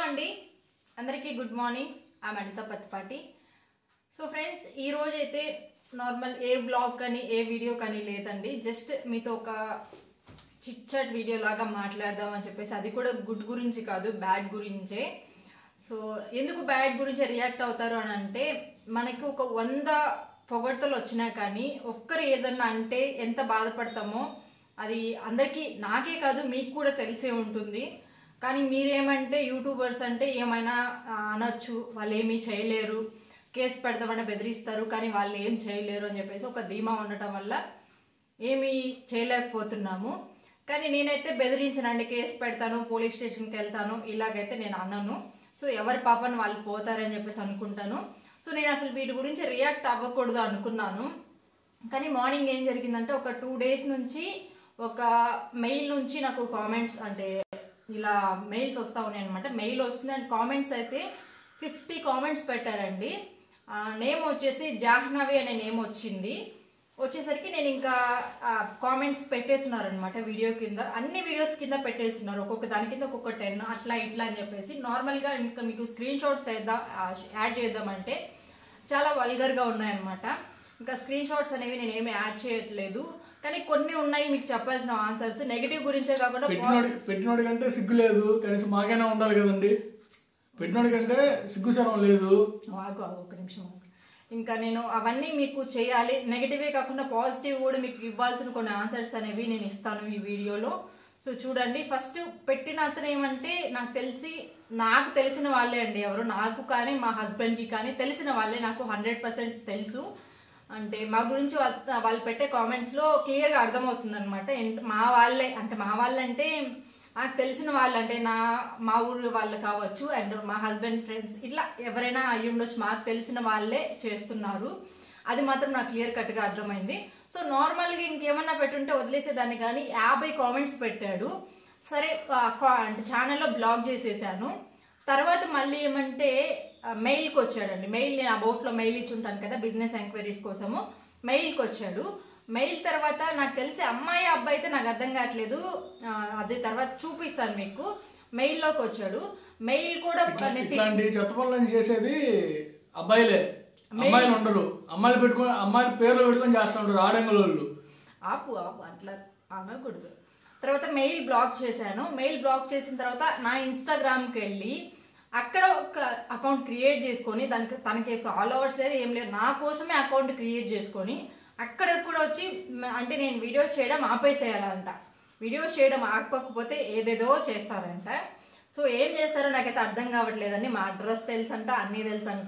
అండి అందరికీ good morning I'm Anitha Pattipati so friends ఈ రోజు అయితే నార్మల్ ఏ బ్లాగ్ కానీ ఏ వీడియో కానీ లేదండి జస్ట్ మీతో ఒక చిట్ చాట్ వీడియో లాగా మాట్లాడదాం అని చెప్పేసి అది కూడా గుడ్ గురించి కాదు బ్యాడ్ గురించే సో ఎందుకు బ్యాడ్ గురించి రియాక్ట్ అవుతారు అని అంటే మనకి ఒక వంద పొగడ్తలు వచ్చినా కానీ ఒక్కరు ఏదన్నా అంటే ఎంత బాధపడతామో అది అందరికీ నాకే కాదు మీకు కూడా తెలిసే ఉంటుంది కానీ మీరేమంటే యూట్యూబర్స్ అంటే ఏమైనా ఆ, అనొచ్చు వాళ్ళు ఏమీ చేయలేరు కేసు పెడతామని బెదిరిస్తారు కానీ వాళ్ళు ఏం చేయలేరు అని చెప్పేసి ఒక ధీమా ఉండటం వల్ల ఏమీ చేయలేకపోతున్నాము కానీ నేనైతే బెదిరించనండి కేసు పెడతాను పోలీస్ స్టేషన్కి వెళ్తాను ఇలాగైతే నేను అన్నాను సో ఎవరి పాపని వాళ్ళు పోతారని చెప్పేసి అనుకుంటాను సో నేను అసలు వీటి గురించి రియాక్ట్ అవ్వకూడదు అనుకున్నాను కానీ మార్నింగ్ ఏం జరిగిందంటే ఒక టూ డేస్ నుంచి ఒక మెయిల్ నుంచి నాకు కామెంట్స్ అంటే ఇలా మెయిల్స్ వస్తూ ఉన్నాయి అనమాట మెయిల్ వస్తుంది అండ్ కామెంట్స్ అయితే ఫిఫ్టీ కామెంట్స్ పెట్టారండి నేమ్ వచ్చేసి జాహ్నవి అనే నేమ్ వచ్చింది వచ్చేసరికి నేను ఇంకా కామెంట్స్ పెట్టేస్తున్నారనమాట వీడియో కింద అన్ని వీడియోస్ కింద పెట్టేస్తున్నారు ఒక్కొక్క దాని కింద ఒక్కొక్క టెన్ అట్లా ఇట్లా అని చెప్పేసి నార్మల్గా ఇంకా మీకు స్క్రీన్ షాట్స్ వేద్దాం యాడ్ చేద్దామంటే చాలా వల్గర్గా ఉన్నాయన్నమాట ఇంకా స్క్రీన్ షాట్స్ అనేవి నేను ఏమి యాడ్ చేయట్లేదు కానీ కొన్ని ఉన్నాయి మీకు చెప్పాల్సిన ఆన్సర్స్ నెగిటివ్ గురించే కాకుండా పెట్టినోడి పెట్టినోడి కంటే సిగ్గు లేదు కనీసం మాకైనా ఉండాలి కదండి పెట్టినోడి కంటే సిగ్గు శరం లేదు ఆగు ఆగు, ఒక నిమిషం ఆగు. ఇంకా నేను అవన్నీ మీకు చేయాలి నెగిటివే కాకుండా పాజిటివ్ కూడా మీకు ఇవ్వాల్సిన కొన్ని ఆన్సర్స్ అనేవి నేను ఇస్తాను ఈ వీడియోలో సో చూడండి ఫస్ట్ పెట్టిన అతను ఏమంటే నాకు తెలిసి నాకు తెలిసిన వాళ్ళే అండి ఎవరు నాకు కానీ మా హస్బెండ్కి కానీ తెలిసిన వాళ్ళే నాకు హండ్రెడ్ పర్సెంట్ తెలుసు అంటే మా గురించి వాళ్ళ- వాళ్ళు పెట్టే కామెంట్స్లో క్లియర్గా అర్థమవుతుంది అనమాట మా వాళ్ళే అంటే మా వాళ్ళంటే నాకు తెలిసిన వాళ్ళు అంటే నా మా ఊరు వాళ్ళు కావచ్చు అండ్ మా హస్బెండ్ ఫ్రెండ్స్ ఇట్లా ఎవరైనా అయ్యి ఉండొచ్చు మాకు తెలిసిన వాళ్ళే చేస్తున్నారు అది మాత్రం నాకు క్లియర్ కట్గా అర్థమైంది సో నార్మల్గా ఇంకేమన్నా పెట్టుంటే వదిలేసేదాన్ని కానీ యాభై కామెంట్స్ పెట్టాడు సరే ఆ, కా- అంటే ఛానల్లో బ్లాగ్ చేసేసాను తర్వాత మళ్ళీ ఏమంటే ఆ, మెయిల్కి వచ్చాడండి మెయిల్ నేను అబౌట్లో మెయిల్ ఇచ్చి ఉంటాను కదా బిజినెస్ ఎంక్వైరీస్ కోసము మెయిల్కి వచ్చాడు మెయిల్ తర్వాత నాకు తెలిసి అమ్మాయి అబ్బాయి అయితే నాకు అర్థం కావట్లేదు ఆ, అది తర్వాత చూపిస్తాను మీకు మెయిల్లోకి వచ్చాడు మెయిల్ కూడా నెత్తి ఇట్లాంటి చెత్త పనులను చేసేది అబ్బాయిలే అమ్మాయిలు ఉండరు అమ్మాయిలు పెట్టుకొని అమ్మాయిల పేర్లు పెట్టుకొని చేస్తూ ఉంటారు ఆడంగుల వాళ్ళు ఆపు ఆపు అట్లా అనకూడదు తర్వాత మెయిల్ బ్లాక్ చేశాను మెయిల్ బ్లాక్ చేసిన తర్వాత నా ఇన్స్టాగ్రామ్కి వెళ్ళి అక్కడ ఒక అకౌంట్ క్రియేట్ చేసుకొని దానికి తనకి ఫాలోవర్స్ లేరు ఏం లేరు నా కోసమే అకౌంట్ క్రియేట్ చేసుకొని అక్కడ కూడా వచ్చి మ- అంటే నేను వీడియోస్ చేయడం ఆపేసేయాలంట వీడియోస్ చేయడం ఆపకపోతే ఏదేదో చేస్తారంట సో ఏం చేస్తారో నాకైతే అర్థం కావట్లేదండి మా అడ్రస్ తెలుసంట అన్నీ తెలుసంట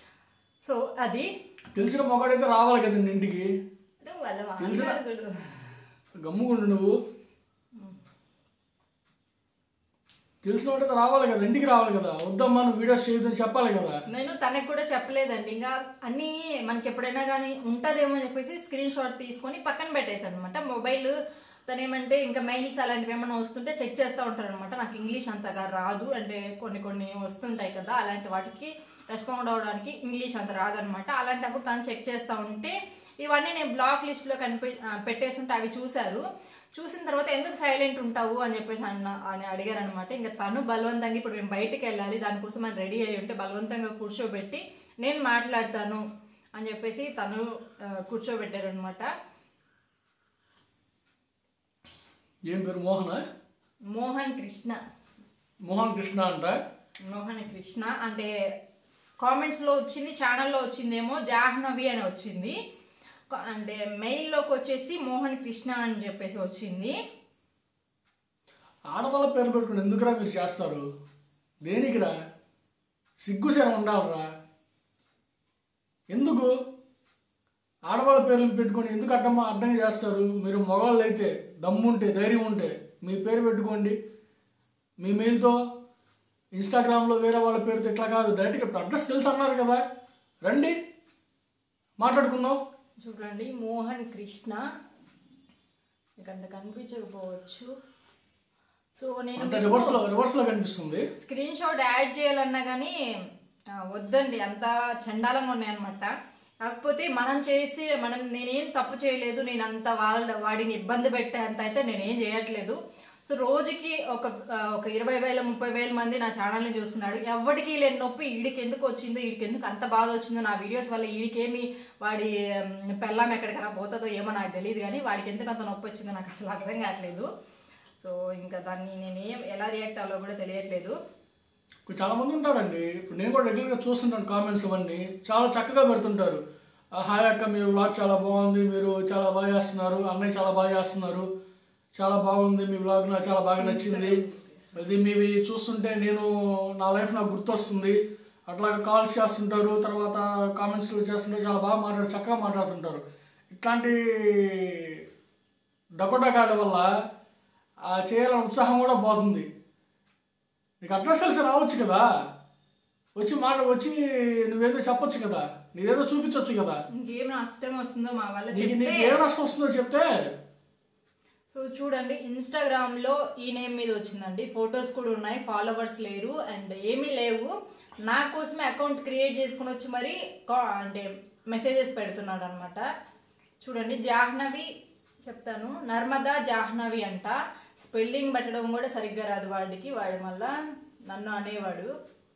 సో అది తెలిసిన మొగాడైతే రావాలి కదండి ఇంటికి నువ్వు వాళ్ళ తెలుసునా? మాట్లాడకూడదు. గమ్ముకుండు నువ్వు తెలిసిన వాడైతే రావాలి కదా ఇంటికి రావాలి కదా వద్దమ్మా నువ్వు వీడియోస్ చేయొద్దని చెప్పాలి కదా నేను తనకు కూడా చెప్పలేదండి ఇంకా అన్నీ మనకి ఎప్పుడైనా కానీ ఉంటుందేమో అని చెప్పేసి స్క్రీన్ షాట్ తీసుకొని పక్కన పెట్టేశాను అనమాట మొబైల్ తను ఏమంటే ఇంకా మెయిల్స్ అలాంటివి ఏమైనా వస్తుంటే చెక్ చేస్తూ ఉంటారు అనమాట నాకు ఇంగ్లీష్ అంతగా రాదు అంటే కొన్ని కొన్ని వస్తుంటాయి కదా అలాంటి వాటికి రెస్పాండ్ అవడానికి ఇంగ్లీష్ అంత రాదనమాట అలాంటప్పుడు తను చెక్ చేస్తూ ఉంటే ఇవన్నీ నేను బ్లాక్ లిస్ట్లో కనిపి ఆ, పెట్టేస్తుంటే అవి చూశారు చూసిన తర్వాత ఎందుకు సైలెంట్ ఉంటావు అని చెప్పేసి అన్న అని అడిగారు అనమాట ఇంకా తను బలవంతంగా ఇప్పుడు మేము బయటికి వెళ్ళాలి దానికోసం అని రెడీ అయ్యి ఉంటే బలవంతంగా కూర్చోబెట్టి నేను మాట్లాడతాను అని చెప్పేసి తను ఆ, కూర్చోబెట్టారు అనమాట ఏం పేరు మోహన మోహన్ కృష్ణ మోహన్ కృష్ణ అంట మోహన్ కృష్ణ అంటే కామెంట్స్లో వచ్చింది ఛానల్లో వచ్చిందేమో జాహ్నవి అని వచ్చింది క- అంటే మెయిల్లోకి వచ్చేసి మోహన్ కృష్ణ అని చెప్పేసి వచ్చింది ఆడవాళ్ళ పేర్లు పెట్టుకుని ఎందుకురా మీరు చేస్తారు దేనికిరా సిగ్గు శరం ఉండాలిరా ఎందుకు ఆడవాళ్ళ పేర్లు పెట్టుకొని ఎందుకు అడ్డం అడ్డం చేస్తారు మీరు మగవాళ్ళు అయితే దమ్ముంటే ధైర్యం ఉంటే మీ పేరు పెట్టుకోండి మీ మెయిల్తో ఇన్స్టాగ్రామ్లో వేరే వాళ్ళ పేరుతో ఇట్లా కాదు డైరెక్ట్గా ఇప్పుడు అడ్రస్ తెలుసు అన్నారు కదా రండి మాట్లాడుకుందాం చూడండి మోహన్ కృష్ణ మీకు అంత కనిపించకపోవచ్చు సో నేను అంత రివర్స్లో రివర్స్లో కనిపిస్తుంది స్క్రీన్ షాట్ యాడ్ చేయాలన్నా కానీ ఆ, వద్దండి అంత చండాలంగా ఉన్నాయన్నమాట కాకపోతే మనం చేసి మనం నేనేం తప్పు చేయలేదు నేను అంత వాళ్ళ వాడిని ఇబ్బంది పెట్టే అంత అయితే నేనేం చేయట్లేదు సో రోజుకి ఒక ఆ, ఒక ఇరవై వేల ముప్పై వేల మంది నా ఛానల్ని చూస్తున్నాడు ఎవరికి లేని నొప్పి ఈడికి ఎందుకు వచ్చిందో ఈడికి ఎందుకు అంత బాధ వచ్చిందో నా వీడియోస్ వల్ల ఈడికేమి వాడి ఉమ్, పెళ్ళాం ఎక్కడికైనా పోతుందో ఏమో నాకు తెలియదు కానీ వాడికి ఎందుకు అంత నొప్పి వచ్చిందో నాకు అసలు అర్థం కావట్లేదు సో ఇంకా దాన్ని నేను ఏం ఎలా రియాక్ట్ అవ్వాలో కూడా తెలియట్లేదు ఇప్పుడు చాలా మంది ఉంటారండి ఇప్పుడు నేను కూడా రెగ్యులర్గా చూస్తుంటాను కామెంట్స్ అవన్నీ చాలా చక్కగా పెడుతుంటారు "ఆ, హాయ్ అక్క మీరు వ్లాగ్ చాలా బాగుంది మీరు చాలా బాగా చేస్తున్నారు అన్నయ్య చాలా బాగా చేస్తున్నారు చాలా బాగుంది మీ వ్లాగ్ నాకు చాలా బాగా నచ్చింది అది మీవి చూస్తుంటే నేను నా లైఫ్ నాకు గుర్తొస్తుంది అట్లాగా కాల్స్ చేస్తుంటారు తర్వాత కామెంట్స్ చేస్తుంటారు చాలా బాగా మాట్లాడు చక్కగా మాట్లాడుతుంటారు ఇట్లాంటి డకోటకాల వల్ల ఆ చేయాలని ఉత్సాహం కూడా పోతుంది నీకు అడ్రస్ తెలిసి రావచ్చు కదా వచ్చి మాట వచ్చి నువ్వేదో చెప్పొచ్చు కదా నీదేదో చూపించవచ్చు కదా ఇంకేం నష్టం వస్తుందో మా వల్ల నీకు చెప్తే నీకు ఏ నష్టం వస్తుందో చెప్తే సో చూడండి ఇన్స్టాగ్రామ్ లో ఈ నేమ్ మీద వచ్చిందండి ఫొటోస్ కూడా ఉన్నాయి ఫాలోవర్స్ లేరు అండ్ ఏమీ లేవు నా కోసమే అకౌంట్ క్రియేట్ చేసుకుని వచ్చి మరి కా- అంటే మెసేజెస్ పెడుతున్నాడు అనమాట చూడండి జాహ్నవి చెప్తాను నర్మదా జాహ్నవి అంట స్పెల్లింగ్ పెట్టడం కూడా సరిగ్గా రాదు వాడికి వాడి మళ్ళా నన్ను అనేవాడు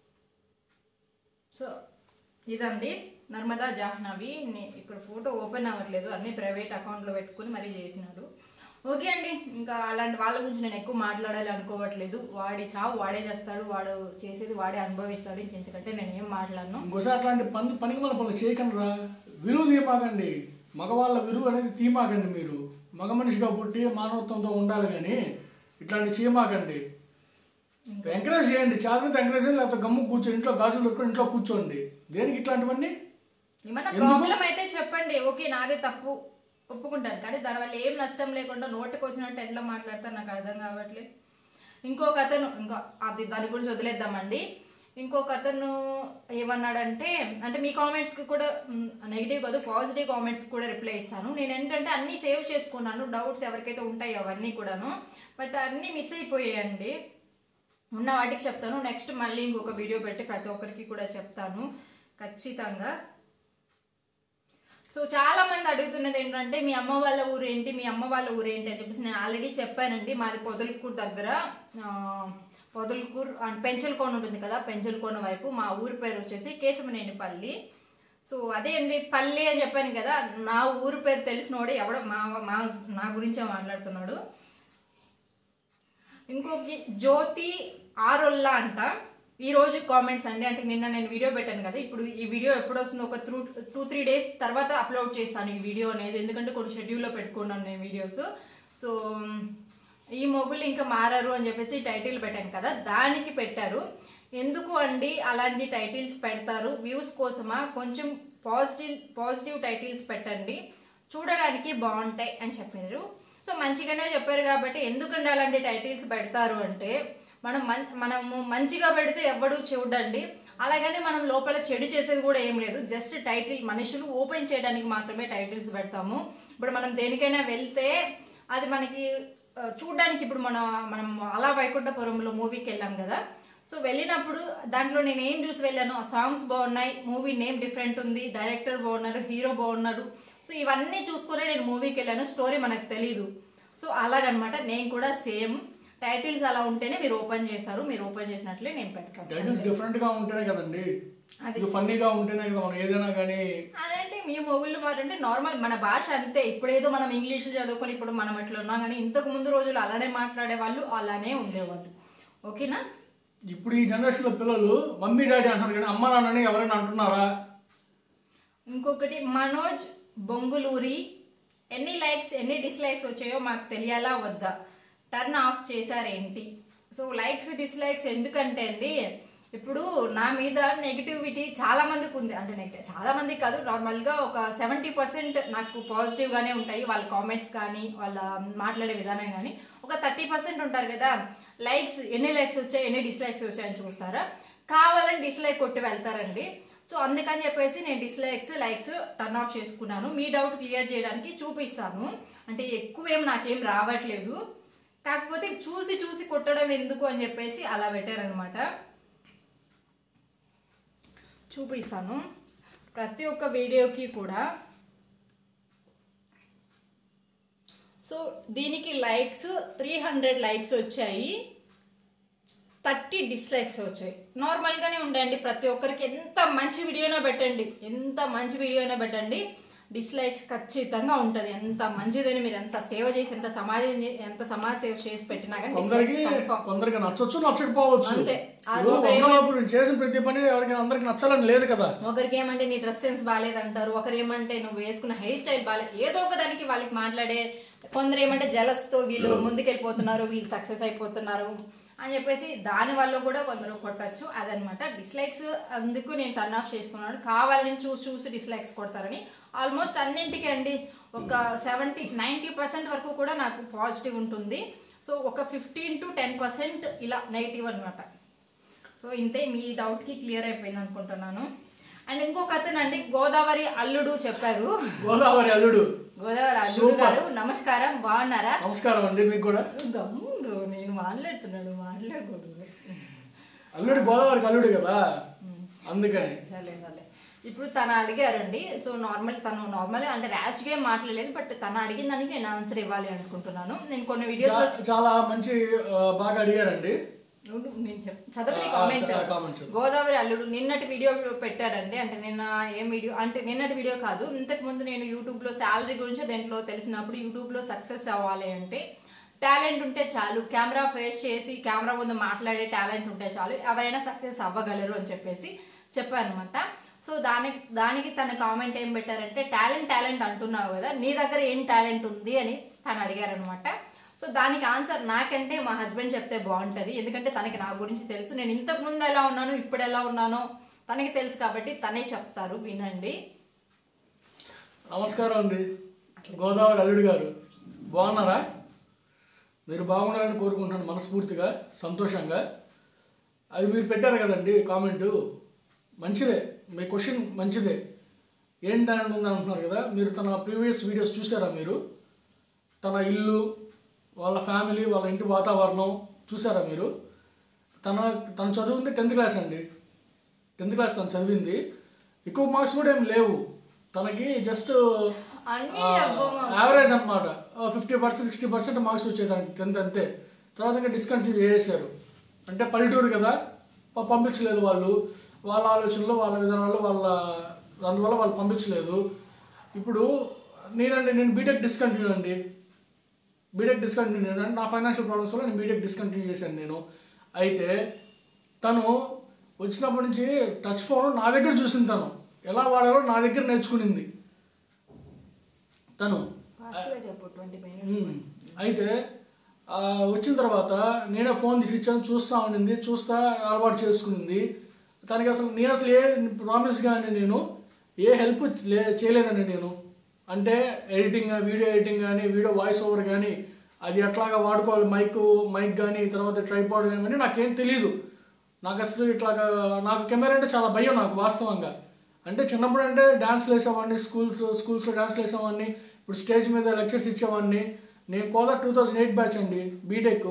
సో ఇదండి నర్మదా జాహ్నవి నే- ఇక్కడ ఫోటో ఓపెన్ అవ్వట్లేదు అన్ని ప్రైవేట్ అకౌంట్లో పెట్టుకుని మరీ చేసినాడు ఓకే అండి ఇంకా అలాంటి వాళ్ళ గురించి నేను ఎక్కువ మాట్లాడాలి అనుకోవట్లేదు వాడి చావు వాడే చేస్తాడు వాడు చేసేది వాడే అనుభవిస్తాడు ఇంకెందుకంటే నేను ఏం మాట్లాడను ఇంకోసారి అట్లాంటి పని పనికి మన పనులు చేయకండి రా విలువ తీయమాకండి మగవాళ్ళ విలువ అనేది తీయమాకండి మీరు మగ మనిషిగా పుట్టి మానవత్వంతో ఉండాలి కానీ ఇట్లాంటి చేయమాకండి ఎంకరేజ్ చేయండి చాలా మంది ఎంకరేజ్ చేయండి లేకపోతే గమ్ము కూర్చొని ఇంట్లో గాజులు దొరుకుని ఇంట్లో కూర్చోండి దేనికి ఇట్లాంటివన్నీ ఏమన్నా ప్రాబ్లం అయితే చెప్పండి ఓకే నాదే తప్పు ఒప్పుకుంటాను కానీ దానివల్ల ఏం నష్టం లేకుండా నోటికి వచ్చినట్టు ఎట్లా మాట్లాడతారు నాకు అర్థం కావట్లేదు ఇంకొక అతను ఇంకా అది దాని గురించి వదిలేద్దామండి ఇంకొక అతను ఏమన్నాడంటే అంటే మీ కామెంట్స్కి కూడా నెగిటివ్ కాదు పాజిటివ్ కామెంట్స్ కూడా రిప్లై ఇస్తాను నేను ఏంటంటే అన్నీ సేవ్ చేసుకున్నాను డౌట్స్ ఎవరికైతే ఉంటాయో అవన్నీ కూడాను బట్ అన్నీ మిస్ అయిపోయాయండి ఉన్న వాటికి చెప్తాను నెక్స్ట్ మళ్ళీ ఇంకొక వీడియో పెట్టి ప్రతి ఒక్కరికి కూడా చెప్తాను ఖచ్చితంగా సో చాలా మంది అడుగుతున్నది ఏంటంటే మీ అమ్మ వాళ్ళ ఊరు ఏంటి మీ అమ్మ వాళ్ళ ఊరు ఏంటి అని చెప్పేసి నేను ఆల్రెడీ చెప్పానండి మాది పొదలకూరు దగ్గర ఆ, పొదలకూరు అండ్ పెంచలకోన ఉంటుంది కదా పెంచలకోన వైపు మా ఊరి పేరు వచ్చేసి కేశవనేనిపల్లి సో అదే అండి పల్లి అని చెప్పాను కదా నా ఊరు పేరు తెలిసినోడు ఎవడో మా మా నా గురించే మాట్లాడుతున్నాడు ఇంకొక జ్యోతి ఆరొల్లా అంట ఈ రోజు కామెంట్స్ అండి అంటే నిన్న నేను వీడియో పెట్టాను కదా ఇప్పుడు ఈ వీడియో ఎప్పుడు వస్తుందో ఒక త్రూ టూ త్రీ డేస్ తర్వాత అప్లోడ్ చేస్తాను ఈ వీడియో అనేది ఎందుకంటే కొన్ని షెడ్యూల్లో పెట్టుకున్నాను నేను వీడియోస్ సో ఈ మొగులు ఇంకా మారారు అని చెప్పేసి టైటిల్ పెట్టాను కదా దానికి పెట్టారు ఎందుకు అండి అలాంటి టైటిల్స్ పెడతారు వ్యూస్ కోసమా కొంచెం పాజిటివ్ పాజిటివ్ టైటిల్స్ పెట్టండి చూడడానికి బాగుంటాయి అని చెప్పారు సో మంచిగానే చెప్పారు కాబట్టి ఎందుకండి అలాంటి టైటిల్స్ పెడతారు అంటే మనం మన్ మనము మంచిగా పెడితే ఎవడు చూడండి అలాగని మనం లోపల చెడు చేసేది కూడా ఏం లేదు జస్ట్ టైటిల్ మనుషులు ఓపెన్ చేయడానికి మాత్రమే టైటిల్స్ పెడతాము ఇప్పుడు మనం దేనికైనా వెళ్తే అది మనకి ఆ, చూడ్డానికి ఇప్పుడు మన మనం అలా వైకుంఠపురంలో మూవీకి వెళ్ళాం కదా సో వెళ్ళినప్పుడు దాంట్లో నేను ఏం చూసి వెళ్ళాను ఆ సాంగ్స్ బాగున్నాయి మూవీ నేమ్ డిఫరెంట్ ఉంది డైరెక్టర్ బాగున్నారు హీరో బాగున్నారు సో ఇవన్నీ చూసుకునే నేను మూవీకి వెళ్ళాను స్టోరీ మనకు తెలీదు సో అలాగనమాట నేను కూడా సేమ్ టైటిల్స్ అలా ఉంటేనే మీరు ఓపెన్ చేస్తారు మీరు ఓపెన్ చేసినట్లే నేను పెడతాను టైటిల్స్ డిఫరెంట్ గా ఉంటేనే కదండి ఇది ఫన్నీగా ఉంటేనే కదా మనం ఏదైనా కానీ అదంటే మీ మొగుళ్ళు మారంటే నార్మల్ మన భాష అంతే ఇప్పుడేదో మనం ఇంగ్లీష్ చదువుకొని ఇప్పుడు మనం ఇట్లా ఉన్నాం కానీ ఇంతకు ముందు రోజులు అలానే మాట్లాడే వాళ్ళు అలానే ఉండేవాళ్ళు ఓకేనా ఇప్పుడు ఈ జనరేషన్ లో పిల్లలు మమ్మీ డాడీ అంటారు కానీ అమ్మ నాన్నని ఎవరైనా అంటున్నారా ఇంకొకటి మనోజ్ బొంగులూరి ఎన్ని లైక్స్ ఎన్ని డిస్లైక్స్ వచ్చాయో మాకు తెలియాలా వద్దా టర్న్ ఆఫ్ చేశారేంటి సో లైక్స్ డిస్లైక్స్ ఎందుకంటే అండి ఇప్పుడు నా మీద నెగిటివిటీ చాలా మందికి ఉంది అంటే నెగటివ్ చాలా మందికి కాదు నార్మల్గా ఒక సెవెంటీ పర్సెంట్ నాకు పాజిటివ్గానే ఉంటాయి వాళ్ళ కామెంట్స్ కానీ వాళ్ళ మాట్లాడే విధానం కానీ ఒక థర్టీ పర్సెంట్ ఉంటారు కదా లైక్స్ ఎన్ని లైక్స్ వచ్చాయి ఎన్ని డిస్లైక్స్ వచ్చాయని చూస్తారా కావాలని డిస్లైక్ కొట్టి వెళ్తారండి సో అందుకని చెప్పేసి నేను డిస్లైక్స్ లైక్స్ టర్న్ ఆఫ్ చేసుకున్నాను మీ డౌట్ క్లియర్ చేయడానికి చూపిస్తాను అంటే ఎక్కువ ఏం నాకేం రావట్లేదు కాకపోతే చూసి చూసి కొట్టడం ఎందుకు అని చెప్పేసి అలా పెట్టారనమాట చూపిస్తాను ప్రతి ఒక్క వీడియోకి కూడా సో సో దీనికి లైక్స్ త్రీ హండ్రెడ్ లైక్స్ వచ్చాయి థర్టీ డిస్లైక్స్ వచ్చాయి నార్మల్గానే ఉండండి ప్రతి ఒక్కరికి ఎంత మంచి వీడియోనా పెట్టండి ఎంత మంచి వీడియోనా పెట్టండి డిస్లైక్స్ ఖచ్చితంగా ఉంటుంది ఎంత మంచిదని మీరు ఎంత సేవ చేసి ఎంత సమాజం చే- ఎంత సమాజ సేవ చేసి పెట్టినా కానీ కొందరికి dislikes confirm. కొందరికి నచ్చొచ్చు నచ్చకపోవచ్చు అంతే. అది ఇదిగో ఒకరు వందలోపు నేను చేసిన ప్రతి పని ఎవరికి అందరికి నచ్చాలని లేదు కదా ఒకరికి ఏమంటే నీ డ్రెస్ సెన్స్ బాగాలేదంటారు ఒకరు ఏమంటే నువ్వు వేసుకున్న హెయిర్ స్టైల్ బాగాలేదు ఏదో ఒక దానికి వాళ్ళకి మాట్లాడే కొందరు ఏమంటే jealous తో వీళ్ళు ముందుకెళ్ళిపోతున్నారు వీళ్ళు సక్సెస్ అయిపోతున్నారు అని చెప్పేసి దాని వల్ల కూడా కొందరు కొట్టచ్చు అదనమాట డిస్లైక్స్ అందుకు నేను టర్న్ ఆఫ్ చేసుకున్నాను కావాలని చూసి చూసి డిస్లైక్స్ కొడతారని ఆల్మోస్ట్ అన్నింటికి అండి ఒక సెవెంటీ నైంటీ పర్సెంట్ వరకు కూడా నాకు పాజిటివ్ ఉంటుంది సో ఒక ఫిఫ్టీన్ టు టెన్ పర్సెంట్ ఇలా నెగిటివ్ అనమాట సో ఇంతే మీ డౌట్కి క్లియర్ అయిపోయింది అనుకుంటున్నాను అండ్ ఇంకొక అతను అండి గోదావరి అల్లుడు చెప్పారు గోదావరి అల్లుడు గోదావరి అల్లుడు గారు నమస్కారం బాగున్నారా నమస్కారం అండి మీకు కూడా గమ్ముడు నేను మాట్లాడుతున్నాడు మాట్లాడకూడదు అల్లుడు గోదావరికి అల్లుడు కదా అందుకని సరే సరే ఇప్పుడు తను అడిగారండి సో నార్మల్ తను నార్మల్ అంటే ర్యాష్గా ఏం మాట్లాడలేదు బట్ తను అడిగిన దానికి నేను ఆన్సర్ ఇవ్వాలి అనుకుంటున్నాను నేను కొన్ని వీడియోస్ చా- చాలా మంచి ఆ, బాగా అడిగారండి నేను చెప్ చదవని ఆ, కామెంట్ సరే, comment చెప్పు. గోదావరి అల్లుడు నిన్నటి వీడియో పెట్టాడండి అంటే నిన్న ఏం వీడియో అంటే నిన్నటి వీడియో కాదు ఇంతకు ముందు నేను యూట్యూబ్ లో శాలరీ గురించి దేంట్లో తెలిసినప్పుడు యూట్యూబ్ లో సక్సెస్ అవ్వాలి అంటే టాలెంట్ ఉంటే చాలు కెమెరా ఫేస్ చేసి కెమెరా ముందు మాట్లాడే టాలెంట్ ఉంటే చాలు ఎవరైనా సక్సెస్ అవ్వగలరు అని చెప్పేసి చెప్పాను అనమాట సో దానికి దానికి తన కామెంట్ ఏం పెట్టారంటే టాలెంట్ టాలెంట్ అంటున్నావు కదా నీ దగ్గర ఏం టాలెంట్ ఉంది అని తను అడిగారనమాట సో దానికి ఆన్సర్ నాకంటే మా హస్బెండ్ చెప్తే బాగుంటుంది ఎందుకంటే తనకి నా గురించి తెలుసు నేను ఇంతకు ముందు ఎలా ఉన్నాను ఇప్పుడు ఎలా ఉన్నానో తనకి తెలుసు కాబట్టి తనే చెప్తారు వినండి నమస్కారం అండి గోదావరి అల్లుడు గారు బాగున్నారా మీరు బాగున్నారని కోరుకుంటున్నాను మనస్ఫూర్తిగా సంతోషంగా అది మీరు పెట్టారు కదండి కామెంటు మంచిదే మీ క్వశ్చన్ మంచిదే ఏంటని ఉంది అంటున్నారు కదా మీరు తన ప్రీవియస్ వీడియోస్ చూసారా మీరు తన ఇల్లు వాళ్ళ ఫ్యామిలీ వాళ్ళ ఇంటి వాతావరణం చూసారా మీరు తన తను చదివింది టెన్త్ క్లాస్ అండి టెన్త్ క్లాస్ తను చదివింది ఎక్కువ మార్క్స్ కూడా ఏం లేవు తనకి జస్ట్ అన్ని అబ్బో మా- యావరేజ్ అనమాట fifty percent sixty percent marks వచ్చాయి దానికి టెన్త్ అంతే తర్వాత ఇంకా డిస్కంటిన్యూ చేసేసారు అంటే పల్లెటూరు కదా ప- పంపించలేదు వాళ్ళు వాళ్ళ ఆలోచనలు వాళ్ళ విధానాలు వాళ్ళ అందువల్ల వాళ్ళు పంపించలేదు ఇప్పుడు నేనండి నేను బీటెక్ డిస్కంటిన్యూ అండి బీటెక్ డిస్కంటిన్యూ అంటే నా ఫైనాన్షియల్ ప్రాబ్లమ్స్ వల్ల నేను బీటెక్ డిస్కంటిన్యూ చేశాను నేను అయితే తను వచ్చినప్పటి నుంచి టచ్ ఫోన్ నా దగ్గర చూసింది తను ఎలా వాడాలో నా దగ్గర నేర్చుకునింది తను ఫాస్ట్గా చెప్పు ట్వంటీ మినిట్స్ ఉమ్. అయితే ఆ, వచ్చిన తర్వాత నేనే ఫోన్ తీసి ఇచ్చాను చూస్తా ఉండింది చూస్తా అలవాటు చేసుకునింది తనకి అసలు నేను అసలు ఏ ప్రామిస్ కానీ నేను ఏ హెల్ప్ లే చేయలేదండి నేను అంటే ఎడిటింగ్ వీడియో ఎడిటింగ్ కానీ వీడియో వాయిస్ ఓవర్ కానీ అది ఎట్లాగా వాడుకోవాలి మైక్ మైక్ కానీ తర్వాత ట్రైపాడ్ కానీ నాకేం తెలియదు నాకు అసలు ఇట్లాగా నాకు కెమెరా అంటే చాలా భయం నాకు వాస్తవంగా అంటే చిన్నప్పుడు అంటే డాన్స్లు వేసేవాడిని స్కూల్స్ స్కూల్స్లో డాన్స్లు వేసేవాడిని ఇప్పుడు స్టేజ్ మీద లెక్చర్స్ ఇచ్చేవాడిని నేను కోదా టూ థౌజండ్ ఎయిట్ బ్యాచ్ అండి బీటెక్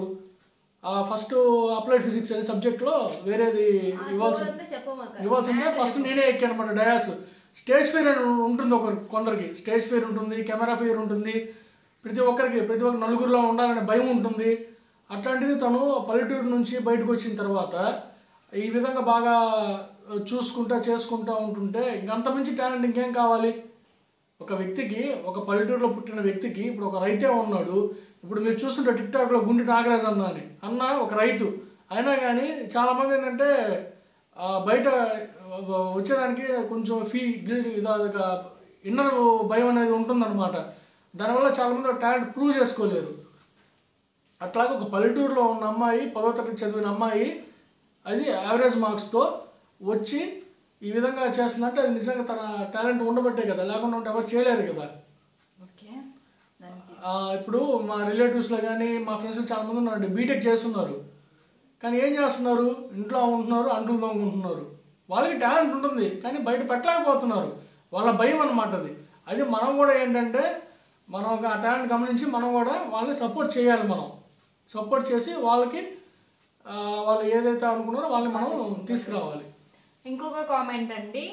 ఫస్ట్ అప్లైడ్ ఫిజిక్స్ అనే సబ్జెక్ట్లో వేరేది ఇవ్వాల్సి అంతా చెప్పమాక ఇవ్వాల్సిందే ఫస్ట్ నేనే ఎక్కాను అనమాట డయాస్ స్టేజ్ ఫేర్ అని ఉంటుంది ఒక కొందరికి స్టేజ్ ఫేర్ ఉంటుంది కెమెరా ఫేర్ ఉంటుంది ప్రతి ఒక్కరికి ప్రతి ఒక్క నలుగురిలో ఉండాలనే భయం ఉంటుంది అట్లాంటిది తను పల్లెటూరు నుంచి బయటకు వచ్చిన తర్వాత ఈ విధంగా బాగా చూసుకుంటా చేసుకుంటా ఉంటుంటే ఇంకంత మంచి టాలెంట్ ఇంకేం కావాలి ఒక వ్యక్తికి ఒక పల్లెటూరులో పుట్టిన వ్యక్తికి ఇప్పుడు ఒక రైతే ఉన్నాడు ఇప్పుడు మీరు చూస్తుంటే టిక్ టాక్లో గుండి నాగరాజ్ అన్న అని అన్న ఒక రైతు అయినా కానీ చాలామంది ఏంటంటే ఆ, బయట ఆ, వచ్చేదానికి కొంచెం ఫీ గిల్డ్ ఇదొక ఇన్నర్ భయం అనేది ఉంటుందన్నమాట దానివల్ల చాలామంది టాలెంట్ ప్రూవ్ చేసుకోలేరు అట్లాగే ఒక పల్లెటూరులో ఉన్న అమ్మాయి పదో తరగతి చదివిన అమ్మాయి అది యావరేజ్ మార్క్స్తో వచ్చి ఈ విధంగా చేస్తున్నట్టు అది నిజంగా తన టాలెంట్ ఉండబట్టే కదా లేకుండా ఉంటే ఎవరు చేయలేరు కదా ఓకే దానికి ఆ, ఇప్పుడు మా రిలేటివ్స్లో కానీ మా ఫ్రెండ్స్ చాలా మంది ఉన్నారు బీటెక్ చేస్తున్నారు కానీ ఏం చేస్తున్నారు ఇంట్లో ఉంటున్నారు అంటులు తోముకుంటున్నారు వాళ్ళకి టాలెంట్ ఉంటుంది కానీ బయట పెట్టలేకపోతున్నారు వాళ్ళ భయం అన్నమాట అది అది మనం కూడా ఏంటంటే మనం ఒక ఆ టాలెంట్ గమనించి మనం కూడా వాళ్ళని సపోర్ట్ చేయాలి మనం సపోర్ట్ చేసి వాళ్ళకి ఆ, వాళ్ళు ఏదైతే అనుకున్నారో వాళ్ళని మనం తీసుకురావాలి ఇంకొక కామెంట్ అండి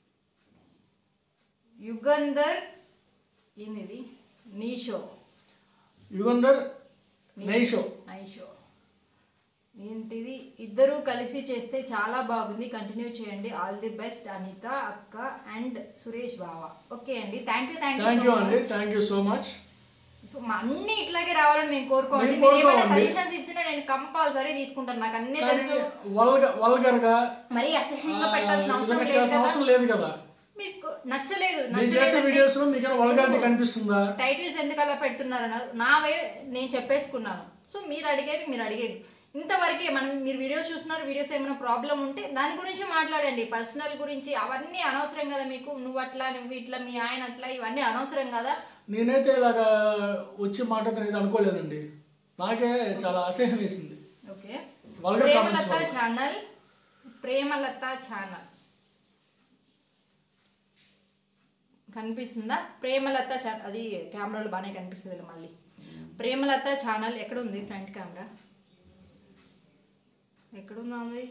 యుగంధర్ ఏంది నీషో యుగంధర్ నైషో నైషో ఏంటిది ఇద్దరు కలిసి చేస్తే చాలా బాగుంది కంటిన్యూ చేయండి ఆల్ ది బెస్ట్ అనిత అక్క అండ్ సురేష్ బావ ఓకే అండి thank you thank thank you you అండి thank you so much so మా అన్ని ఇట్లాగే రావాలని మేము కోరుకోండి మేము మీరు ఏమైనా కోరుకోమండి. సజెషన్స్ ఇచ్చినా నేను కంపల్సరీ తీసుకుంటాను నాకు అన్నీ కానీ తెలుసు వల్గ వల్గర్ గా మరి అసహ్యంగా పెట్టాల్సిన అవసరం విధంగా లేదు చేయాల్సిన కదా అవసరం లేదు కదా మీకు నచ్చలేదు నేను చేసే నచ్చలేదు వీడియోస్ లో మీకు వల్గారిటీ కనిపిస్తుందా టైటిల్స్ ఎందుకు అలా పెడుతున్నారు అన్నారు నా వే నేను చెప్పేసుకున్నాను సో మీరు అడిగేది మీరు అడిగేది ఇంతవరకే మనం మీరు వీడియోస్ చూస్తున్నారు వీడియోస్ ఏమైనా ప్రాబ్లం ఉంటే దాని గురించి మాట్లాడండి పర్సనల్ గురించి అవన్నీ అనవసరం కదా మీకు నువ్వు అట్లా నువ్వు ఇట్లా మీ ఆయన అట్లా ఇవన్నీ అనవసరం కదా నేనైతే ఇలాగా వచ్చి మాట్లాడుతున్నది అనుకోలేదండి నాకే చాలా అసహ్యం వేసింది ఓకే Vulgar comments ప్రేమలత వల్ల. ఛానల్ ప్రేమలత ఛానల్ కనిపిస్తుందా ప్రేమలత ఛానల్ అది కెమెరాలో బాగానే కనిపిస్తుంది మళ్ళీ ప్రేమలత ఛానల్ ఎక్కడ ఉంది ఫ్రంట్ కెమెరా ఎక్కడుందా అది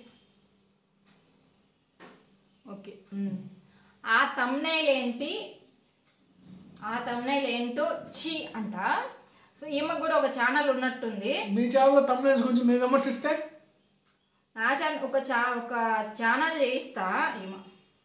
ఓకే ఉమ్. ఆ తమ్నైల్ ఏంటి ఆ తమ్నైల్ ఏంటో చి అంట సో ఈమెకు కూడా ఒక ఛానల్ ఉన్నట్టుంది మీ ఛానల్లో తమ్ముళ్ళ గురించి మేము విమర్శిస్తే నా ఛానల్ ఒక చా ఒక ఛానల్ చేయిస్తా ఈమె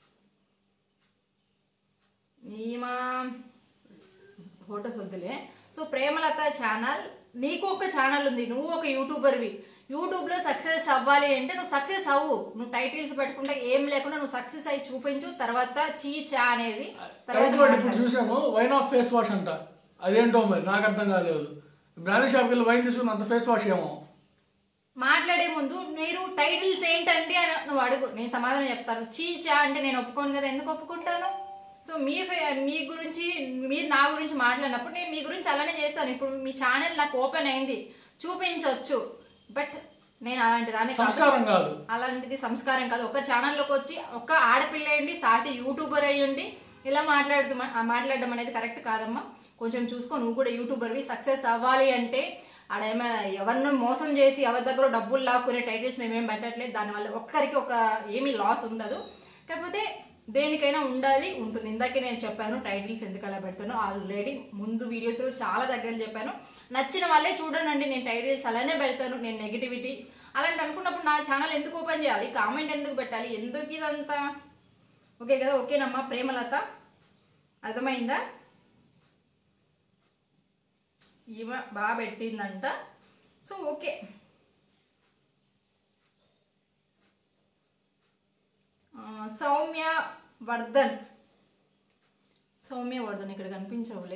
ఈమె ఫొటోస్ వద్దులే సో ప్రేమలత ఛానల్ నీకు ఒక ఛానల్ ఉంది నువ్వు ఒక యూట్యూబర్వి యూట్యూబ్లో సక్సెస్ అవ్వాలి అంటే నువ్వు సక్సెస్ అవ్వు నువ్వు టైటిల్స్ పెట్టుకుంటే ఏం లేకుండా నువ్వు సక్సెస్ అయ్యి చూపించు తర్వాత చీచా అనేది తర్వాత టైటిల్ వాడు ఇప్పుడు చూసాను వైన్ ఆఫ్ ఫేస్ వాష్ అంట అదేంటో మరి నాకు అర్థం కాలేదు బ్రాండ్ షాప్కి వెళ్ళి వైన్ తీసుకుని అంత ఫేస్ వాష్ ఏమో మాట్లాడే ముందు మీరు టైటిల్స్ ఏంటండి అని నువ్వు అడుగు నేను సమాధానం చెప్తాను చీచా అంటే నేను ఒప్పుకోను కదా ఎందుకు ఒప్పుకుంటాను సో మీ ఫే- మీ గురించి మీరు నా గురించి మాట్లాడినప్పుడు నేను మీ గురించి అలానే చేస్తాను ఇప్పుడు మీ ఛానల్ నాకు ఓపెన్ అయింది చూపించవచ్చు బట్ నేను అలాంటి దాన్ని కాదు. సంస్కారం కాదు అలాంటిది సంస్కారం కాదు ఒక ఛానల్లోకి వచ్చి ఒక ఆడపిల్ల అయ్యండి సాటి యూట్యూబర్ అయ్యండి ఇలా మాట్లాడుతూ మాట్లాడడం అనేది కరెక్ట్ కాదమ్మా కొంచెం చూసుకో నువ్వు కూడా యూట్యూబర్వి సక్సెస్ అవ్వాలి అంటే ఆడేమో ఎవరినో మోసం చేసి ఎవరి దగ్గర డబ్బులు లాక్కునే టైటిల్స్ మేమేం పెట్టట్లేదు దానివల్ల ఒక్కరికి ఒక ఏమీ లాస్ ఉండదు కాకపోతే దేనికైనా ఉండాలి ఉంటుంది ఇందాకే నేను చెప్పాను టైటిల్స్ ఎందుకు అలా పెడతాను ఆల్రెడీ ముందు వీడియోస్లో చాలా దగ్గర చెప్పాను నచ్చిన వాళ్ళే చూడండి నేను టైటిల్స్ అలానే పెడతాను నేను నెగిటివిటీ అలాంటి అనుకున్నప్పుడు నా ఛానల్ ఎందుకు ఓపెన్ చేయాలి కామెంట్ ఎందుకు పెట్టాలి ఎందుకు ఇదంతా ఓకే కదా ఓకేనమ్మా ప్రేమలత అర్థమైందా ఈమె బాగా పెట్టిందంట సో ఓకే ఆ, సౌమ్య వర్ధన్ సౌమ్య వర్ధన్ ఇక్కడ కనిపించవులే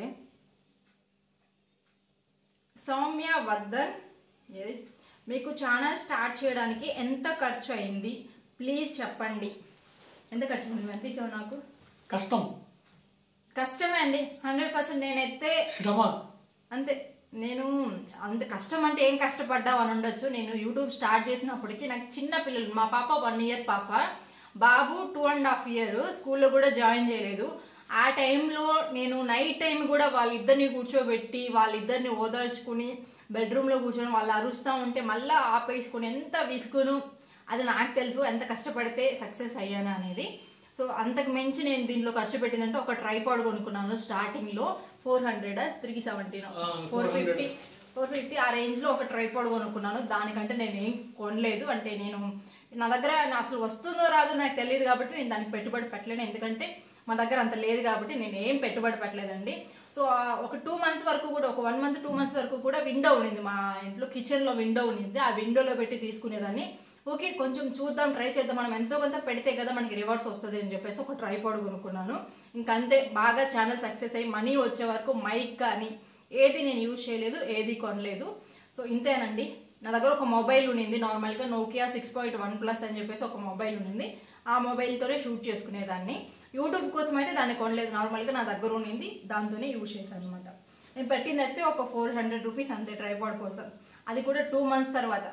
సౌమ్య వర్ధన్ ఏది మీకు ఛానల్ స్టార్ట్ చేయడానికి ఎంత ఖర్చు అయింది ప్లీజ్ చెప్పండి ఎంత ఖర్చు అయింది ఎంత ఇచ్చావు నాకు కష్టం కష్టమే అండి హండ్రెడ్ పర్సెంట్ నేనైతే శ్రమ అంతే నేను అంత కష్టం అంటే ఏం కష్టపడ్డావు అని ఉండొచ్చు నేను యూట్యూబ్ స్టార్ట్ చేసినప్పటికి నాకు చిన్న పిల్లలు మా పాప వన్ ఇయర్ పాప బాబు టూ అండ్ హాఫ్ ఇయర్ స్కూల్లో కూడా జాయిన్ చేయలేదు ఆ టైంలో నేను నైట్ టైం కూడా వాళ్ళిద్దరిని కూర్చోబెట్టి వాళ్ళిద్దరిని ఓదార్చుకుని బెడ్రూమ్లో కూర్చొని వాళ్ళు అరుస్తూ ఉంటే మళ్ళీ ఆపేసుకుని ఎంత విసుగును అది నాకు తెలుసు ఎంత కష్టపడితే సక్సెస్ అయ్యాను అనేది సో అంతకు మించి నేను దీంట్లో ఖర్చు పెట్టిందంటే ఒక ట్రైపాడ్ కొనుక్కున్నాను స్టార్టింగ్లో ఫోర్ హండ్రెడ్ త్రీ సెవెంటీ ఆ, ఫోర్ 400. ఫిఫ్టీ ఫోర్ ఫిఫ్టీ ఆ రేంజ్లో ఒక ట్రైపాడ్ కొనుక్కున్నాను దానికంటే నేను ఏం కొనలేదు అంటే నేను నా దగ్గర నా అసలు వస్తుందో రాదో నాకు తెలియదు కాబట్టి నేను దానికి పెట్టుబడి పెట్టలేను ఎందుకంటే మా దగ్గర అంత లేదు కాబట్టి నేను ఏం పెట్టుబడి పెట్టలేదండి సో ఆ ఒక టూ మంత్స్ వరకు కూడా ఒక వన్ మంత్ టూ మంత్స్ వరకు కూడా విండో ఉండింది మా ఇంట్లో కిచెన్లో విండో ఉండింది ఆ విండోలో పెట్టి తీసుకునేదాన్ని ఓకే కొంచెం చూద్దాం ట్రై చేద్దాం మనం ఎంతో కొంత పెడితే కదా మనకి రివర్స్ వస్తుంది అని చెప్పేసి ఒక ట్రైపాడ్ కొనుక్కున్నాను ఇంకా అంతే బాగా ఛానల్ సక్సెస్ అయ్యి మనీ వచ్చే వరకు మైక్ కానీ ఏది నేను యూజ్ చేయలేదు ఏది కొనలేదు సో ఇంతేనండి నా దగ్గర ఒక మొబైల్ ఉండింది నార్మల్గా Nokia six point one plus అని చెప్పేసి ఒక మొబైల్ ఉండింది ఆ మొబైల్తోనే షూట్ చేసుకునేదాన్ని యూట్యూబ్ కోసం అయితే దాన్ని కొనలేదు నార్మల్గా నా దగ్గర ఉండింది దాంతోనే యూజ్ చేశాను అనమాట నేను పెట్టింది అయితే ఒక ఫోర్ హండ్రెడ్ రూపీస్ అంతే ట్రైపాడ్ కోసం అది కూడా టూ మంత్స్ తర్వాత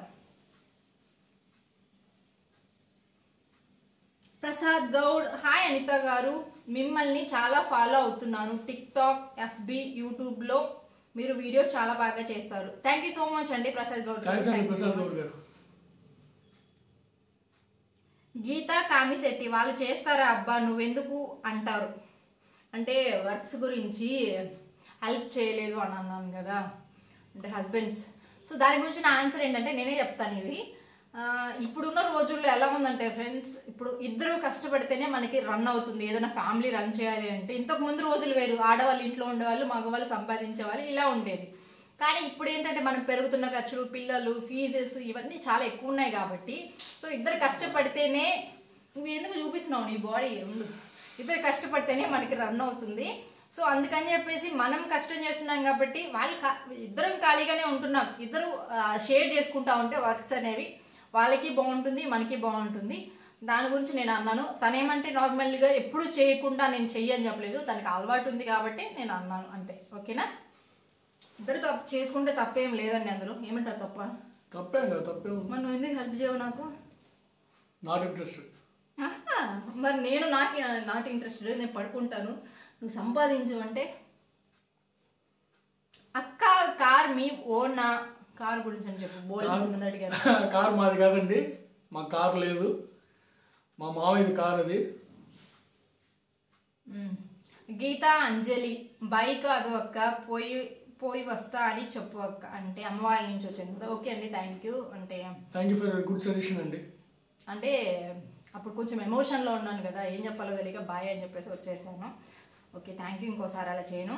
ప్రసాద్ గౌడ్ హాయ్ అనిత గారు మిమ్మల్ని చాలా ఫాలో అవుతున్నాను టిక్ టాక్ ఎఫ్బి యూట్యూబ్లో మీరు వీడియోస్ చాలా బాగా చేస్తారు థ్యాంక్ యూ సో మచ్ అండి ప్రసాద్ గౌడ్ గారు. థ్యాంక్స్ అండి Thank you so Prasad much. Goud గారు గీతా కామిశెట్టి వాళ్ళు చేస్తారా అబ్బా నువ్వెందుకు అంటారు అంటే వర్క్స్ గురించి హెల్ప్ చేయలేదు అని అన్నాను కదా అంటే హస్బెండ్స్ సో దాని గురించి నా ఆన్సర్ ఏంటంటే నేనే చెప్తాను ఇది ఆ, ఇప్పుడున్న రోజుల్లో ఎలా ఉందంటే ఫ్రెండ్స్ ఇప్పుడు ఇద్దరు కష్టపడితేనే మనకి రన్ అవుతుంది ఏదైనా ఫ్యామిలీ రన్ చేయాలి అంటే ఇంతకు ముందు రోజులు వేరు ఆడవాళ్ళు ఇంట్లో ఉండేవాళ్ళు మగవాళ్ళు సంపాదించేవాళ్ళు ఇలా ఉండేది కానీ ఇప్పుడు ఏంటంటే మనం పెరుగుతున్న ఖర్చులు పిల్లలు ఫీజెస్ ఇవన్నీ చాలా ఎక్కువ ఉన్నాయి కాబట్టి సో ఇద్దరు కష్టపడితేనే నువ్వు ఎందుకు చూపిస్తున్నావు నీ బాడీ ఉండు ఇద్దరు కష్టపడితేనే మనకి రన్ అవుతుంది సో అందుకని చెప్పేసి మనం కష్టం చేస్తున్నాం కాబట్టి వాళ్ళు కా- ఇద్దరం ఖాళీగానే ఉంటున్నాం ఇద్దరు షేర్ చేసుకుంటా ఉంటే వర్క్స్ అనేవి వాళ్ళకి బాగుంటుంది మనకి బాగుంటుంది దాని గురించి నేను అన్నాను తనేమంటే నార్మల్గా ఎప్పుడు చేయకుండా నేను చెయ్యని చెప్పలేదు తనకి అలవాటు ఉంది కాబట్టి నేను అన్నాను అంతే ఓకేనా ఇద్దరు తప్పు చేసుకుంటే తప్పేం లేదండి అందులో ఏమంటారు తప్ప తప్పేం కదా తప్పేం మరి నువ్వు ఎందుకు హెల్ప్ చేయవు నాకు నాట్ ఇంట్రెస్టెడ్ ఆహా, మరి నేను నాకు నాట్ ఇంట్రెస్టెడ్ నేను పడుకుంటాను నువ్వు సంపాదించు అంటే అక్క కార్ మీ ఓనా కార్ గురించి అని చెప్పు బోల్ ముందు అడిగారు కార్ మాది కాదండి మా కార్ లేదు మా మామయ్యది కార్ అది మ్మ్. గీత అంజలి బైక్ అదో అక్క పోయి పోయి వస్తా అని చెప్పు అక్క అంటే అమ్మ వాళ్ళ నుంచి వచ్చాను కదా ఓకే అండి థ్యాంక్ యూ అంటే thank you for good suggestion అండి అంటే అప్పుడు కొంచెం ఎమోషన్లో ఉన్నాను కదా ఏం చెప్పాలో తెలియక బాయ్ అని చెప్పేసి వచ్చేసాను ఓకే థ్యాంక్ యూ ఇంకోసారి అలా చేయను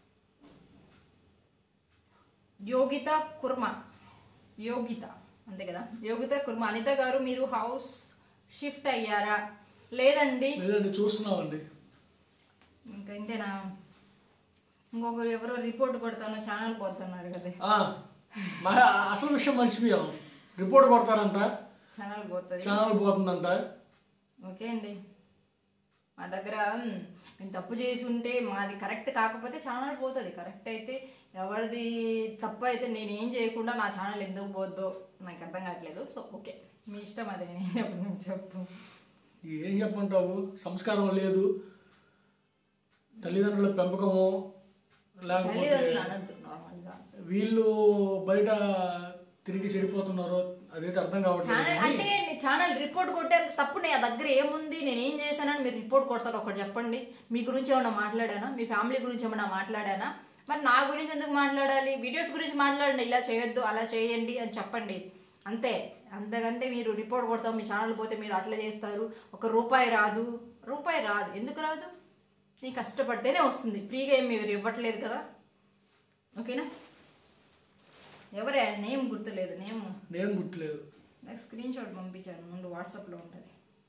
యోగిత కుర్మ యోగిత అంతే కదా యోగిత కుర్మ అనిత గారు మీరు హౌస్ షిఫ్ట్ అయ్యారా లేదండి లేదండి చూస్తున్నామండి ఇంకా ఇంతేనా ఇంకొకరు ఎవరో రిపోర్ట్ కొడతాను ఛానల్ పోతున్నారు కదా ఆ, మా అసలు విషయం మర్చిపోయాం రిపోర్ట్ కొడతారంట ఛానల్ పోతుంది ఛానల్ పోతుందంట ఓకే అండి మా దగ్గర మ్, మేము తప్పు చేసి ఉంటే మాది కరెక్ట్ కాకపోతే ఛానల్ పోతుంది కరెక్ట్ అయితే ఎవరిది తప్పు అయితే నేను ఏం చేయకుండా నా ఛానల్ ఎందుకు పోద్దో నాకు అర్థం కావట్లేదు సో ఓకే మీ ఇష్టం అది నేను ఏం చెప్పను నువ్వు చెప్పు ఏం చెప్పంటావు సంస్కారం లేదు తల్లిదండ్రుల పెంపకము లేకపోతే తల్లిదండ్రులు అనొద్దు నార్మల్గా వీళ్ళు బయట తిరిగి చెడిపోతున్నారు అదైతే అర్థం కావట్లేదు ఛానల్ అంటే నీ ఛానల్ రిపోర్ట్ కొట్టే తప్పు నా దగ్గర ఏముంది నేను ఏం చేశానని మీరు రిపోర్ట్ కొడతారు ఒకటి చెప్పండి మీ గురించి ఏమైనా మాట్లాడానా మీ ఫ్యామిలీ గురించి ఏమైనా మాట్లాడానా మరి నా గురించి ఎందుకు మాట్లాడాలి వీడియోస్ గురించి మాట్లాడండి ఇలా చేయొద్దు అలా చేయండి అని చెప్పండి అంతే అంతకంటే మీరు రిపోర్ట్ కొడతాం మీ ఛానల్ పోతే మీరు అట్లా చేస్తారు ఒక రూపాయి రాదు రూపాయి రాదు ఎందుకు రాదు నీ కష్టపడితేనే వస్తుంది ఫ్రీగా ఏం మీరు ఇవ్వట్లేదు కదా ఓకేనా ఎవరే నేమ్ గుర్తులేదు నేమ్ నేను పుట్టలేదు నాకు స్క్రీన్ షాట్ పంపించాను ముందు వాట్సాప్లో ఉంటుంది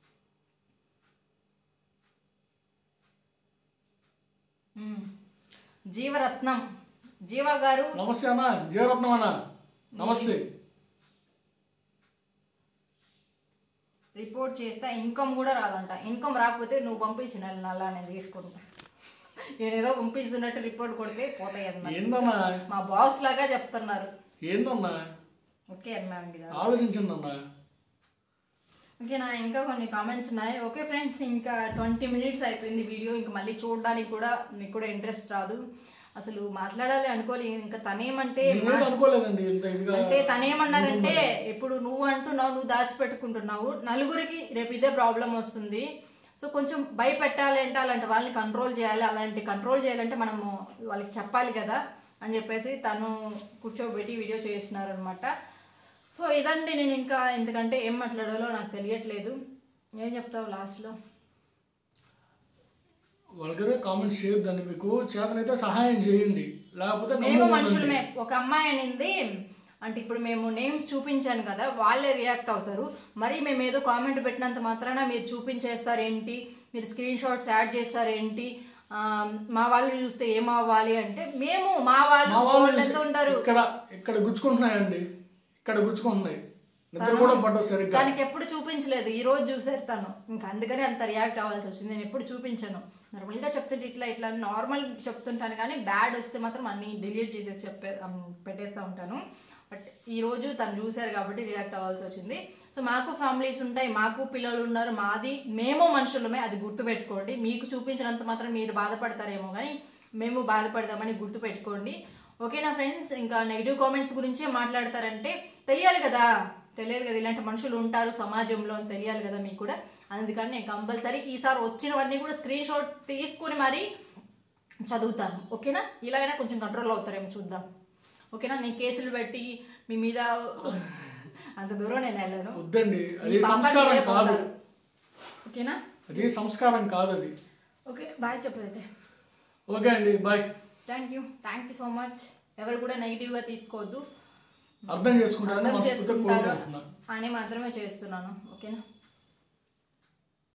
మ్మ్. జీవరత్నం జీవ గారు నమస్తే అన్న జీవరత్నం అన్న నమస్తే రిపోర్ట్ చేస్తే ఇన్కమ్ కూడా రాదంట ఇన్కమ్ రాకపోతే నువ్వు పంపించి నెల నెల నేను తీసుకుంటా నేను ఏదో పంపిస్తున్నట్టు రిపోర్ట్ కొడితే పోతాయి అన్నమాట ఏందన్నా మా బాస్ లాగా చెప్తున్నారు ఏందన్నా ఓకే అన్నాను కదా ఆలోచించండి అన్న ఓకే నా ఇంకా కొన్ని కామెంట్స్ ఉన్నాయి ఓకే ఫ్రెండ్స్ ఇంకా ట్వంటీ మినిట్స్ అయిపోయింది వీడియో ఇంకా మళ్ళీ చూడడానికి కూడా మీకు కూడా ఇంట్రెస్ట్ రాదు అసలు మాట్లాడాలి అనుకోలే ఇంకా తనేమంటే నేనేది అనుకోలేదండి ఇంత ఇదిగా అంటే తనేమన్నారంటే ఇప్పుడు నువ్వు అంటున్నావు నువ్వు దాచిపెట్టుకుంటున్నావు నలుగురికి రేపు ఇదే ప్రాబ్లం వస్తుంది సో కొంచెం భయపెట్టాలి అంటే అలాంటి వాళ్ళని కంట్రోల్ చేయాలి అలాంటి కంట్రోల్ చేయాలంటే మనము వాళ్ళకి చెప్పాలి కదా అని చెప్పేసి తను కూర్చోబెట్టి వీడియో చేస్తున్నారు అనమాట సో ఇదండి నేను ఇంకా ఎందుకంటే ఏం మాట్లాడాలో నాకు తెలియట్లేదు ఏం చెప్తావు లాస్ట్లో వాళ్ళకరే కామెంట్స్ చేయొద్దండి మీకు చేతనైతే సహాయం చేయండి లేకపోతే మేము నమ్ముకోనండి. మనుషులమే ఒక అమ్మాయి అనింది అంటే ఇప్పుడు మేము నేమ్స్ చూపించాను కదా వాళ్ళే రియాక్ట్ అవుతారు మరి మేము ఏదో కామెంట్ పెట్టినంత మాత్రాన మీరు చూపించేస్తారేంటి మీరు స్క్రీన్ షాట్స్ యాడ్ చేస్తారేంటి ఆ, మా వాళ్ళు చూస్తే ఏం అవ్వాలి అంటే మేము మా వాళ్ళు మా వాళ్ళు వాళ్ళు ఎంత ఉంటారు ఇక్కడ ఇక్కడ గుచ్చుకుంటున్నాయండి ఇక్కడ గుచ్చుకుంటున్నాయి నిద్ర కూడా పడ్డది సరిగ్గా తనకి ఎప్పుడు చూపించలేదు ఈ రోజు చూసారు తను ఇంకా అందుకనే అంత రియాక్ట్ అవ్వాల్సి వచ్చింది నేను ఎప్పుడు చూపించాను నార్మల్గా చెప్తుంటే ఇట్లా ఇట్లా నార్మల్ చెప్తుంటాను కానీ బ్యాడ్ వస్తే మాత్రం అన్ని డిలీట్ చేసేసి చెప్పే అమ్, పెట్టేస్తూ ఉంటాను బట్ ఈ రోజు తను చూశారు కాబట్టి రియాక్ట్ అవ్వాల్సి వచ్చింది సో మాకు ఫ్యామిలీస్ ఉంటాయి మాకు పిల్లలు ఉన్నారు మాది మేము మనుషులమే అది గుర్తుపెట్టుకోండి మీకు చూపించినంత మాత్రం మీరు బాధపడతారేమో కానీ మేము బాధపడతామని గుర్తుపెట్టుకోండి ఓకేనా ఫ్రెండ్స్ ఇంకా నెగిటివ్ కామెంట్స్ గురించే మాట్లాడతారంటే తెలియాలి కదా తెలియాలి కదా ఇలాంటి మనుషులు ఉంటారు సమాజంలో అని తెలియాలి కదా మీకు కూడా అందుకని నేను కంపల్సరీ ఈసారి వచ్చినవన్నీ కూడా స్క్రీన్ షాట్ తీసుకుని మరీ చదువుతాను ఓకేనా ఇలా అయినా కొంచెం కంట్రోల్ అవుతారేమో చూద్దాం ఓకేనా నేను కేసులు పెట్టి మీ మీద అంత దూరం నేను వెళ్ళను వద్దండి మీ అది పాపని సంస్కారం మీరే కాదు పోతారు. ఓకేనా అది సంస్కారం కాదు అది ఓకే బాయ్ చెప్పైతే ఓకే అండి bye thank you thank you so much ఎవరు కూడా నెగిటివ్గా తీసుకోవద్దు అర్థం చేసుకుంటారని అర్థం మనస్ఫూర్తిగా చేసుకుంటారు కోరుకుంటున్నాను అని మాత్రమే చేస్తున్నాను ఓకేనా